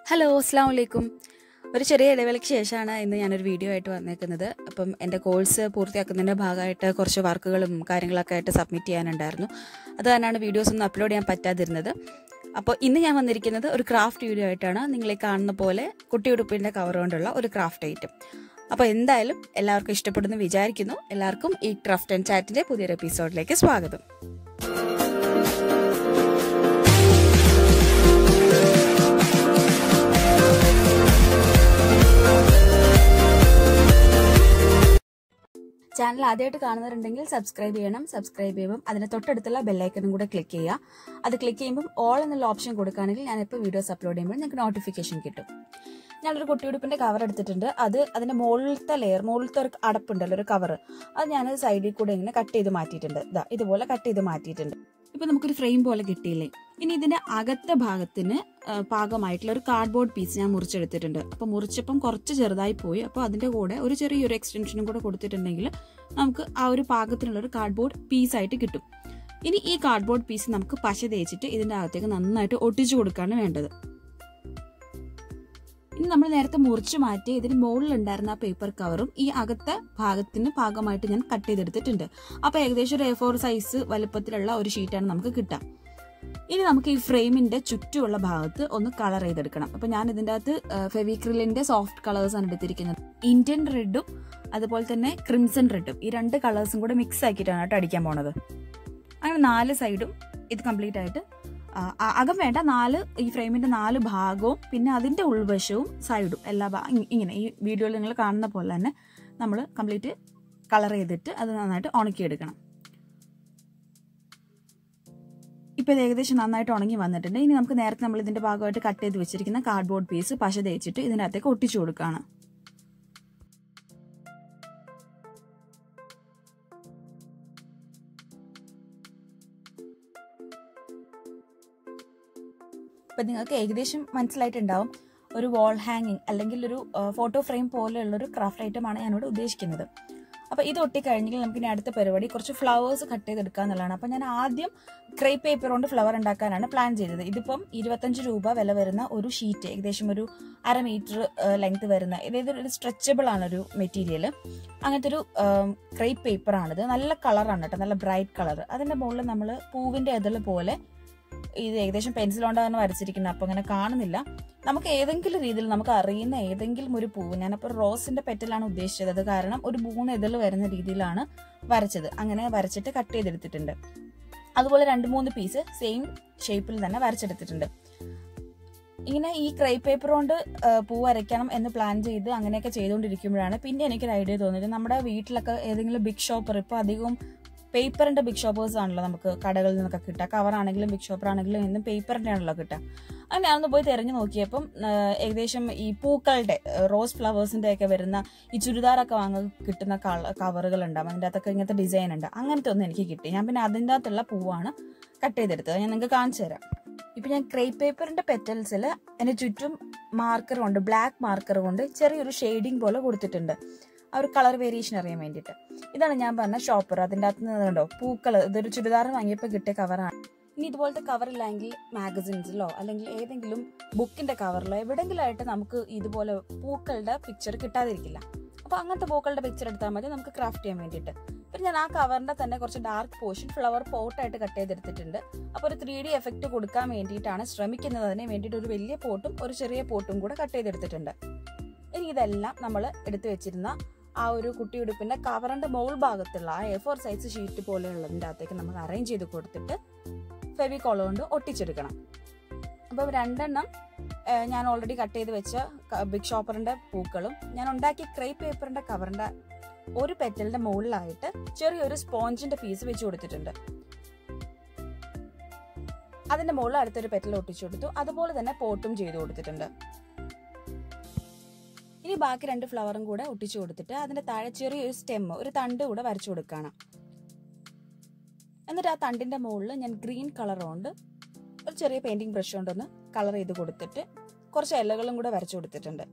hello അസ്സാം വലൈക്കും ഒരു ചെറിയ ഇടവേളയ്ക്ക് ശേഷമാണ് ഇന്ന് ഞാനൊരു വീഡിയോ ആയിട്ട് വന്നേക്കുന്നത് അപ്പം എൻ്റെ കോഴ്സ് പൂർത്തിയാക്കുന്നതിൻ്റെ ഭാഗമായിട്ട് കുറച്ച് വർക്കുകളും കാര്യങ്ങളൊക്കെ ആയിട്ട് സബ്മിറ്റ് ചെയ്യാനുണ്ടായിരുന്നു അത് തന്നെയാണ് വീഡിയോസ് ഒന്നും അപ്ലോഡ് ചെയ്യാൻ പറ്റാതിരുന്നത് അപ്പോൾ ഇന്ന് ഞാൻ വന്നിരിക്കുന്നത് ഒരു ക്രാഫ്റ്റ് വീഡിയോ ആയിട്ടാണ് നിങ്ങൾ ഈ കാണുന്ന പോലെ കുട്ടിയുടുപ്പിൻ്റെ കവർ കൊണ്ടുള്ള ഒരു ക്രാഫ്റ്റ് ഐറ്റം അപ്പോൾ എന്തായാലും എല്ലാവർക്കും ഇഷ്ടപ്പെടുന്നു വിചാരിക്കുന്നു എല്ലാവർക്കും ഈ ക്രാഫ്റ്റ് ആൻഡ് ചാറ്റിൻ്റെ പുതിയൊരു എപ്പിസോഡിലേക്ക് സ്വാഗതം ചാനൽ ആദ്യമായിട്ട് കാണുന്നവരുണ്ടെങ്കിൽ സബ്സ്ക്രൈബ് ചെയ്യണം സബ്സ്ക്രൈബ് ചെയ്യുമ്പോൾ അതിന് തൊട്ടടുത്തുള്ള ബെല്ലൈക്കനും കൂടെ ക്ലിക്ക് ചെയ്യുക അത് ക്ലിക്ക് ചെയ്യുമ്പോൾ ഓൾ എന്നുള്ള ഓപ്ഷൻ കൊടുക്കുകയാണെങ്കിൽ ഞാനിപ്പോൾ വീഡിയോസ് അപ്ലോഡ് ചെയ്യുമ്പോൾ നിങ്ങൾക്ക് നോട്ടിഫിക്കേഷൻ കിട്ടും ഞാനൊരു കുട്ടിയുടുപ്പിന്റെ കവർ എടുത്തിട്ടുണ്ട് അത് അതിന്റെ മുകളിലത്തെ ലെയർ മുകളിലത്തെ ഒരു അടപ്പുണ്ടല്ലോ ഒരു കവർ അത് ഞാൻ സൈഡിൽ കൂടെ ഇങ്ങനെ കട്ട് ചെയ്ത് മാറ്റിയിട്ടുണ്ട് ഇതാ ഇതുപോലെ കട്ട് ചെയ്ത് മാറ്റിയിട്ടുണ്ട് ഇപ്പൊ നമുക്കൊരു ഫ്രെയിം പോലെ കിട്ടിയില്ലേ ഇനി ഇതിന്റെ അകത്തെ ഭാഗത്തിന് ആ, പാകമായിട്ടുള്ള ഒരു കാർഡ്ബോർഡ് പീസ് ഞാൻ മുറിച്ചെടുത്തിട്ടുണ്ട് അപ്പൊ മുറിച്ചപ്പം കുറച്ച് ചെറുതായി പോയി അപ്പോൾ അതിന്റെ കൂടെ ഒരു ചെറിയൊരു എക്സ്റ്റൻഷനും കൂടെ കൊടുത്തിട്ടുണ്ടെങ്കിൽ നമുക്ക് ആ ഒരു പാകത്തിനുള്ള ഒരു കാർഡ്ബോർഡ് പീസ് ആയിട്ട് കിട്ടും ഇനി ഈ കാർഡ്ബോർഡ് പീസ് നമുക്ക് പശ തേച്ചിട്ട് ഇതിന്റെ അകത്തേക്ക് നന്നായിട്ട് ഒട്ടിച്ചു കൊടുക്കുകയാണ് വേണ്ടത് ഇനി നമ്മൾ നേരത്തെ മുറിച്ച് മാറ്റി ഇതിന് മുകളിൽ ഉണ്ടായിരുന്ന ആ പേപ്പർ കവറും ഈ അകത്തെ ഭാഗത്തിന് ഭാഗമായിട്ട് ഞാൻ കട്ട് ചെയ്തെടുത്തിട്ടുണ്ട് അപ്പൊ ഏകദേശം ഒരു എ ഫോർ സൈസ് വലുപ്പത്തിലുള്ള ഒരു ഷീറ്റാണ് നമുക്ക് കിട്ടുക ഇനി നമുക്ക് ഈ ഫ്രെയിമിന്റെ ചുറ്റുമുള്ള ഭാഗത്ത് ഒന്ന് കളർ ചെയ്തെടുക്കണം അപ്പൊ ഞാൻ ഇതിന്റെ അകത്ത് ഫെവിക്രിലിന്റെ സോഫ്റ്റ് കളേഴ്സ് ആണ് എടുത്തിരിക്കുന്നത് ഇന്ത്യൻ റെഡും അതുപോലെ തന്നെ ക്രിംസൺ റെഡും ഈ രണ്ട് കളേഴ്സും കൂടെ മിക്സ് ആക്കിയിട്ടാണ് കേട്ടോ അടിക്കാൻ പോണത് അങ്ങനെ നാല് സൈഡും ഇത് കംപ്ലീറ്റ് ആയിട്ട് ആ, അ- അകം വേണ്ട നാല് ഈ ഫ്രെയിമിന്റെ നാല് ഭാഗവും പിന്നെ അതിന്റെ ഉൾവശവും സൈഡും എല്ലാ ഭാ- ഇ- ഇങ്ങനെ ഈ വീഡിയോയിൽ നിങ്ങൾ കാണുന്ന പോലെ തന്നെ നമ്മൾ കംപ്ലീറ്റ് കളർ ചെയ്തിട്ട് അത് നന്നായിട്ട് ഉണക്കിയെടുക്കണം ഇപ്പൊ ഇത് ഏകദേശം നന്നായിട്ട് ഉണങ്ങി വന്നിട്ടുണ്ട് ഇനി നമുക്ക് നേരത്തെ നമ്മൾ ഇതിന്റെ ഭാഗമായിട്ട് കട്ട് ചെയ്ത് വെച്ചിരിക്കുന്ന കാർഡ്ബോർഡ് പീസ് പശ തേച്ചിട്ട് ഇതിന്റെ അകത്തേക്ക് ഒട്ടിച്ചു കൊടുക്കുകയാണ് ഇപ്പം നിങ്ങൾക്ക് ഏകദേശം മനസ്സിലായിട്ടുണ്ടാവും ഒരു വാൾ ഹാങ്ങിങ് അല്ലെങ്കിൽ ഒരു ഫോട്ടോ ഫ്രെയിം പോലെയുള്ള ഒരു ക്രാഫ്റ്റ് ഐറ്റം ആണ് ഞാനിവിടെ ഉദ്ദേശിക്കുന്നത് അപ്പോൾ ഇത് ഒട്ടിക്കഴിഞ്ഞെങ്കിൽ നമുക്ക് ഇനി അടുത്ത പരിപാടി കുറച്ച് ഫ്ലവേഴ്സ് കട്ട് ചെയ്തെടുക്കുക എന്നുള്ളതാണ് അപ്പോൾ ഞാൻ ആദ്യം ക്രേ പേപ്പർ കൊണ്ട് ഫ്ലവർ ഉണ്ടാക്കാനാണ് പ്ലാൻ ചെയ്തത് ഇതിപ്പം ഇരുപത്തഞ്ച് രൂപ വില വരുന്ന ഒരു ഷീറ്റ് ഏകദേശം ഒരു അര മീറ്റർ ലെങ്ത് വരുന്ന ഇതായത് ഒരു സ്ട്രെച്ചബിൾ ആണ് ഒരു മെറ്റീരിയൽ അങ്ങനത്തെ ഒരു ക്രേ പേപ്പർ ആണിത് നല്ല കളറാണ് കേട്ടോ നല്ല ബ്രൈറ്റ് കളർ അതിന്റെ മുകളിൽ നമ്മൾ പൂവിന്റെ ഇതിൽ പോലെ ഇത് ഏകദേശം പെൻസിൽ കൊണ്ടാണ് വരച്ചിരിക്കുന്നത് അപ്പൊ അങ്ങനെ കാണുന്നില്ല നമുക്ക് ഏതെങ്കിലും രീതിയിൽ നമുക്ക് അറിയുന്ന ഏതെങ്കിലും ഒരു പൂവ് ഞാനപ്പോൾ റോസിന്റെ പെറ്റലാണ് ഉദ്ദേശിച്ചത് അത് കാരണം ഒരു മൂന്ന് ഇതൾ വരുന്ന രീതിയിലാണ് വരച്ചത് അങ്ങനെ വരച്ചിട്ട് കട്ട് ചെയ്തെടുത്തിട്ടുണ്ട് അതുപോലെ രണ്ട് മൂന്ന് പീസ് സെയിം ഷേപ്പിൽ തന്നെ വരച്ചെടുത്തിട്ടുണ്ട് ഇങ്ങനെ ഈ ക്രൈ പേപ്പർ കൊണ്ട് ആ, പൂ വരയ്ക്കണം എന്ന് പ്ലാൻ ചെയ്ത് അങ്ങനെയൊക്കെ ചെയ്തുകൊണ്ടിരിക്കുമ്പോഴാണ് പിന്നെ എനിക്കൊരു ഐഡിയ തോന്നിയത് നമ്മുടെ വീട്ടിലൊക്കെ ഏതെങ്കിലും ബിഗ് ഷോപ്പർ ഇപ്പോൾ അധികവും പേപ്പറിന്റെ ബിഗ് ഷോപ്പേഴ്സ് ആണല്ലോ നമുക്ക് കടകളിൽ നിന്നൊക്കെ കിട്ടുക കവർ ആണെങ്കിലും ബിഗ് ഷോപ്പർ ആണെങ്കിലും എന്നും പേപ്പറിന്റെ ആണല്ലോ കിട്ടുക അങ്ങനെ ഞാനൊന്ന് പോയി തിരഞ്ഞു നോക്കിയപ്പം ആ, ഏകദേശം ഈ പൂക്കളുടെ ആ, റോസ് ഫ്ലവേഴ്സിന്റെ ഒക്കെ വരുന്ന ഈ ചുരിദാറൊക്കെ വാങ്ങ കിട്ടുന്ന കവറുകൾ ഉണ്ടാവും അതിൻ്റെ അകത്തൊക്കെ ഇങ്ങനത്തെ ഡിസൈൻ ഉണ്ട് അങ്ങനത്തെ ഒന്നും എനിക്ക് കിട്ടി ഞാൻ പിന്നെ അതിൻ്റെ അകത്തുള്ള പൂവാണ് കട്ട് ചെയ്തെടുത്തത് ഞാൻ നിങ്ങൾക്ക് കാണിച്ചു തരാം ഇപ്പൊ ഞാൻ ക്രേ പേപ്പറിന്റെ പെറ്റൽസിൽ അതിന് ചുറ്റും മാർക്കർ കൊണ്ട് ബ്ലാക്ക് മാർക്കർ കൊണ്ട് ചെറിയൊരു ഷെയ്ഡിങ് പോലെ കൊടുത്തിട്ടുണ്ട് ആ ഒരു കളർ വേരിയേഷൻ അറിയാൻ വേണ്ടിയിട്ട് ഇതാണ് ഞാൻ പറഞ്ഞ ഷോപ്പർ അതിൻ്റെ അകത്ത് നിന്ന് കണ്ടോ പൂക്കൾ ഇതൊരു ചുരിദാർ വാങ്ങിയപ്പോൾ കിട്ടിയ കവറാണ് ഇനി ഇതുപോലത്തെ കവർ ഇല്ലെങ്കിൽ മാഗസിൻസിലോ അല്ലെങ്കിൽ ഏതെങ്കിലും ബുക്കിന്റെ കവറിലോ എവിടെയെങ്കിലും ആയിട്ട് നമുക്ക് ഇതുപോലെ പൂക്കളുടെ പിക്ചർ കിട്ടാതിരിക്കില്ല അപ്പോൾ അങ്ങനത്തെ പൂക്കളുടെ പിക്ചർ എടുത്താൽ മതി നമുക്ക് ക്രാഫ്റ്റ് ചെയ്യാൻ വേണ്ടിയിട്ട് പിന്നെ ഞാൻ ആ കവറിന്റെ തന്നെ കുറച്ച് ഡാർക്ക് പോർഷൻ ഫ്ലവർ പോട്ടായിട്ട് കട്ട് ചെയ്തെടുത്തിട്ടുണ്ട് അപ്പോൾ ഒരു ത്രീ ഡി എഫക്റ്റ് കൊടുക്കാൻ വേണ്ടിയിട്ടാണ് ശ്രമിക്കുന്നത് അതിന് വേണ്ടിയിട്ട് ഒരു വലിയ പോട്ടും ഒരു ചെറിയ പോട്ടും കൂടെ കട്ട് ചെയ്തെടുത്തിട്ടുണ്ട് ഇനി ഇതെല്ലാം നമ്മൾ എടുത്തു വെച്ചിരുന്ന ആ ഒരു കുട്ടിയുടുപ്പിന്റെ കവറിന്റെ മോൾ ഭാഗത്തുള്ള ആ എ ഫോർ സൈസ് ഷീറ്റ് പോലെയുള്ളതിൻ്റെ അകത്തേക്ക് നമുക്ക് അറേഞ്ച് ചെയ്ത് കൊടുത്തിട്ട് ഫെവിക്കോൾ കൊണ്ട് ഒട്ടിച്ചെടുക്കണം അപ്പം രണ്ടെണ്ണം ഏഹ്, ഞാൻ ഓൾറെഡി കട്ട് ചെയ്ത് വെച്ച ക- ബിഗ് ഷോപ്പറിന്റെ പൂക്കളും ഞാൻ ഉണ്ടാക്കിയ ക്രേ പേപ്പറിന്റെ കവറിന്റെ ഒരു പെറ്റലിന്റെ മുകളിലായിട്ട് ചെറിയൊരു സ്പോഞ്ചിന്റെ പീസ് വെച്ച് കൊടുത്തിട്ടുണ്ട് അതിന്റെ മുകളിൽ അടുത്തൊരു പെറ്റൽ ഒട്ടിച്ചു കൊടുത്തു അതുപോലെ തന്നെ പോട്ടും ചെയ്തു കൊടുത്തിട്ടുണ്ട് ഇനി ബാക്കി രണ്ട് ഫ്ലവറും കൂടെ ഒട്ടിച്ചു കൊടുത്തിട്ട് അതിന്റെ താഴെ ചെറിയൊരു സ്റ്റെം ഒരു തണ്ട് കൂടെ വരച്ചു കൊടുക്കുകയാണ് എന്നിട്ട് ആ തണ്ടിന്റെ മുകളിൽ ഞാൻ ഗ്രീൻ കളർ കൊണ്ട് ഒരു ചെറിയ പെയിന്റിംഗ് ബ്രഷ് കൊണ്ടൊന്ന് കളർ ചെയ്ത് കൊടുത്തിട്ട് കുറച്ച് ഇലകളും കൂടെ വരച്ചു കൊടുത്തിട്ടുണ്ട്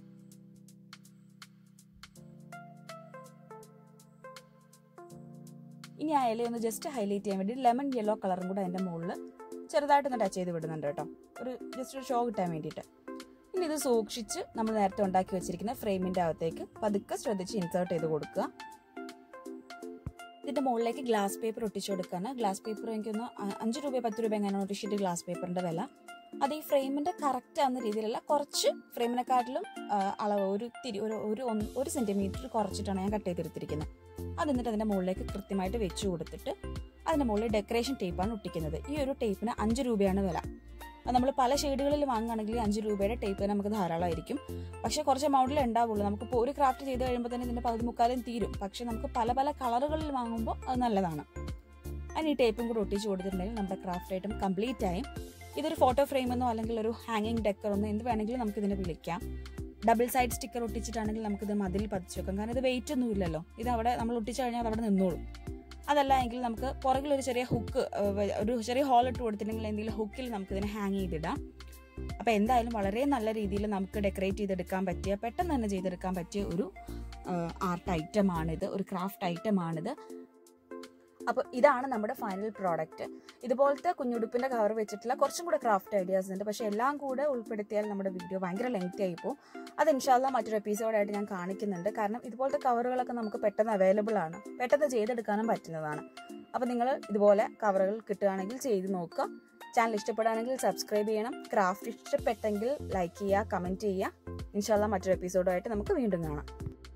ഇനി ആ ഇലയൊന്ന് ജസ്റ്റ് ഹൈലൈറ്റ് ചെയ്യാൻ വേണ്ടി ലെമൺ യെല്ലോ കളറും കൂടെ അതിന്റെ മുകളിൽ ചെറുതായിട്ടൊന്ന് ടച്ച് ചെയ്ത് വിടുന്നുണ്ട് കേട്ടോ ഒരു ജസ്റ്റ് ഒരു ഷോ കിട്ടാൻ വേണ്ടിയിട്ട് ഇനി ഇത് സൂക്ഷിച്ച് നമ്മൾ നേരത്തെ ഉണ്ടാക്കി വെച്ചിരിക്കുന്ന ഫ്രെയിമിന്റെ അകത്തേക്ക് പതുക്കെ ശ്രദ്ധിച്ച് ഇൻസേർട്ട് ചെയ്ത് കൊടുക്കുക ഇതിന്റെ മുകളിലേക്ക് ഗ്ലാസ് പേപ്പർ ഒട്ടിച്ചു കൊടുക്കാണ് ഗ്ലാസ് പേപ്പർ എനിക്കൊന്ന് അ- അഞ്ച് രൂപ പത്ത് രൂപ എങ്ങനെയാണ് ഒരു ഷീറ്റ് ഗ്ലാസ് പേപ്പറിന്റെ വില അത് ഈ ഫ്രെയിമിന്റെ കറക്റ്റ് ആവുന്ന രീതിയിലല്ല കുറച്ച് ഫ്രെയിമിനെക്കാട്ടിലും ആ, അളവ് ഒരു തിരി ഒരു ഒരു ഒന്ന്- ഒരു സെന്റിമീറ്റർ കുറച്ചിട്ടാണ് ഞാൻ കട്ട് ചെയ്തെടുത്തിരിക്കുന്നത് അത് എന്നിട്ട് അതിന്റെ മുകളിലേക്ക് കൃത്യമായിട്ട് വെച്ച് കൊടുത്തിട്ട് അതിന്റെ മുകളിൽ ഡെക്കറേഷൻ ടേപ്പാണ് ഒട്ടിക്കുന്നത് ഈ ഒരു ടേപ്പിന് അഞ്ച് രൂപയാണ് വില അത് നമ്മൾ പല ഷെയ്ഡുകളിൽ വാങ്ങുകയാണെങ്കിൽ അഞ്ച് രൂപയുടെ ടേപ്പ് നമുക്ക് ധാരാളമായിരിക്കും പക്ഷേ കുറച്ച് എമൗണ്ടിൽ ഉണ്ടാവുള്ളൂ നമുക്കിപ്പോൾ ഒരു ക്രാഫ്റ്റ് ചെയ്ത് കഴിയുമ്പോൾ തന്നെ ഇതിന്റെ പകുതി മുക്കാലും തീരും പക്ഷെ നമുക്ക് പല പല കളറുകളിൽ വാങ്ങുമ്പോൾ അത് നല്ലതാണ് അതിന് ഈ ടേപ്പും കൂടെ ഒട്ടിച്ച് കൊടുത്തിട്ടുണ്ടെങ്കിൽ നമ്മുടെ ക്രാഫ്റ്റ് ഐറ്റം കംപ്ലീറ്റ് ആയും ഇതൊരു ഫോട്ടോ ഫ്രെയിമെന്നോ അല്ലെങ്കിൽ ഒരു ഹാങ്ങിങ് ഡെക്കറൊന്നോ എന്ത് വേണമെങ്കിലും നമുക്ക് ഇതിനെ വിളിക്കാം ഡബിൾ സൈഡ് സ്റ്റിക്കർ ഒട്ടിച്ചിട്ടാണെങ്കിൽ നമുക്കിത് മതിൽ പതിച്ച് വെക്കാം കാരണം ഇത് വെയിറ്റ് ഒന്നും ഇല്ലല്ലോ ഇത് അവിടെ നമ്മൾ ഒട്ടിച്ചു കഴിഞ്ഞാൽ അത് അവിടെ നിന്നോളും അതല്ല എങ്കിൽ നമുക്ക് പുറകിൽ ഒരു ചെറിയ ഹുക്ക് ഒരു ചെറിയ ഹോൾ ഇട്ട് കൊടുത്തിട്ടുണ്ടെങ്കിൽ എന്തെങ്കിലും ഹുക്കിൽ നമുക്ക് ഇതിനെ ഹാങ് ചെയ്തിടാം അപ്പോൾ എന്തായാലും വളരെ നല്ല രീതിയിൽ നമുക്ക് ഡെക്കറേറ്റ് ചെയ്തെടുക്കാൻ പറ്റിയ പെട്ടെന്ന് തന്നെ ചെയ്തെടുക്കാൻ പറ്റിയ ഒരു ആർട്ട് ഐറ്റമാണിത് ഒരു ക്രാഫ്റ്റ് ഐറ്റമാണിത് അപ്പോൾ ഇതാണ് നമ്മുടെ ഫൈനൽ പ്രോഡക്റ്റ് ഇതുപോലത്തെ കുഞ്ഞുടുപ്പിന്റെ കവർ വെച്ചിട്ടുള്ള കുറച്ചും കൂടെ ക്രാഫ്റ്റ് ഐഡിയാസ് ഉണ്ട് പക്ഷേ എല്ലാം കൂടെ ഉൾപ്പെടുത്തിയാൽ നമ്മുടെ വീഡിയോ ഭയങ്കര ലെങ്തി ആയി പോകും അത് ഇൻഷാല്ല മറ്റൊരു എപ്പിസോഡായിട്ട് ഞാൻ കാണിക്കുന്നുണ്ട് കാരണം ഇതുപോലത്തെ കവറുകളൊക്കെ നമുക്ക് പെട്ടെന്ന് അവൈലബിൾ ആണ് പെട്ടെന്ന് ചെയ്തെടുക്കാനും പറ്റുന്നതാണ് അപ്പോൾ നിങ്ങൾ ഇതുപോലെ കവറുകൾ കിട്ടുകയാണെങ്കിൽ ചെയ്ത് നോക്കുക ചാനൽ ഇഷ്ടപ്പെടുകയാണെങ്കിൽ സബ്സ്ക്രൈബ് ചെയ്യണം ക്രാഫ്റ്റ് ഇഷ്ടപ്പെട്ടെങ്കിൽ ലൈക്ക് ചെയ്യുക കമൻറ്റ് ചെയ്യുക ഇൻഷാല്ല മറ്റൊരു എപ്പിസോഡായിട്ട് നമുക്ക് വീണ്ടും കാണാം